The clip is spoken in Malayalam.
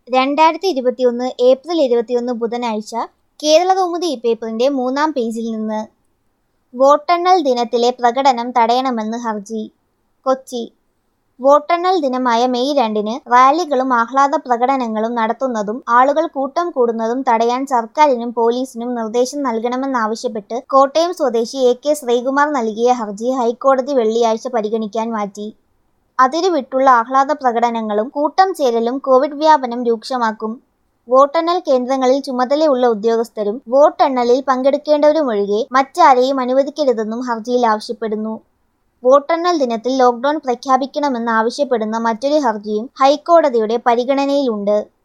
രണ്ടായിരത്തി ഇരുപത്തിയൊന്ന് ഏപ്രിൽ ഇരുപത്തിയൊന്ന് ബുധനാഴ്ച കേരളകൗമുദി ഈ പേപ്പറിന്റെ മൂന്നാം പേജിൽ നിന്ന് വോട്ടെണ്ണൽ ദിനത്തിലെ പ്രകടനം തടയണമെന്ന് ഹർജി കൊച്ചി വോട്ടെണ്ണൽ ദിനമായ മെയ് രണ്ടിന് റാലികളും ആഹ്ലാദ പ്രകടനങ്ങളും നടത്തുന്നതും ആളുകൾ കൂട്ടം കൂടുന്നതും തടയാൻ സർക്കാരിനും പോലീസിനും നിർദ്ദേശം നൽകണമെന്നാവശ്യപ്പെട്ട് കോട്ടയം സ്വദേശി എ കെ ശ്രീകുമാർ നൽകിയ ഹർജി ഹൈക്കോടതി വെള്ളിയാഴ്ച പരിഗണിക്കാൻ മാറ്റി അതിരുവിട്ടുള്ള ആഹ്ലാദ പ്രകടനങ്ങളും കൂട്ടം ചേരലും കോവിഡ് വ്യാപനം രൂക്ഷമാക്കും വോട്ടെണ്ണൽ കേന്ദ്രങ്ങളിൽ ചുമതലയുള്ള ഉദ്യോഗസ്ഥരും വോട്ടെണ്ണലിൽ പങ്കെടുക്കേണ്ടവരുമൊഴികെ മറ്റാരെയും അനുവദിക്കരുതെന്നും ഹർജിയിൽ ആവശ്യപ്പെടുന്നു വോട്ടെണ്ണൽ ദിനത്തിൽ ലോക്ഡൌൺ പ്രഖ്യാപിക്കണമെന്ന് ആവശ്യപ്പെടുന്ന മറ്റൊരു ഹർജിയും ഹൈക്കോടതിയുടെ പരിഗണനയിലുണ്ട്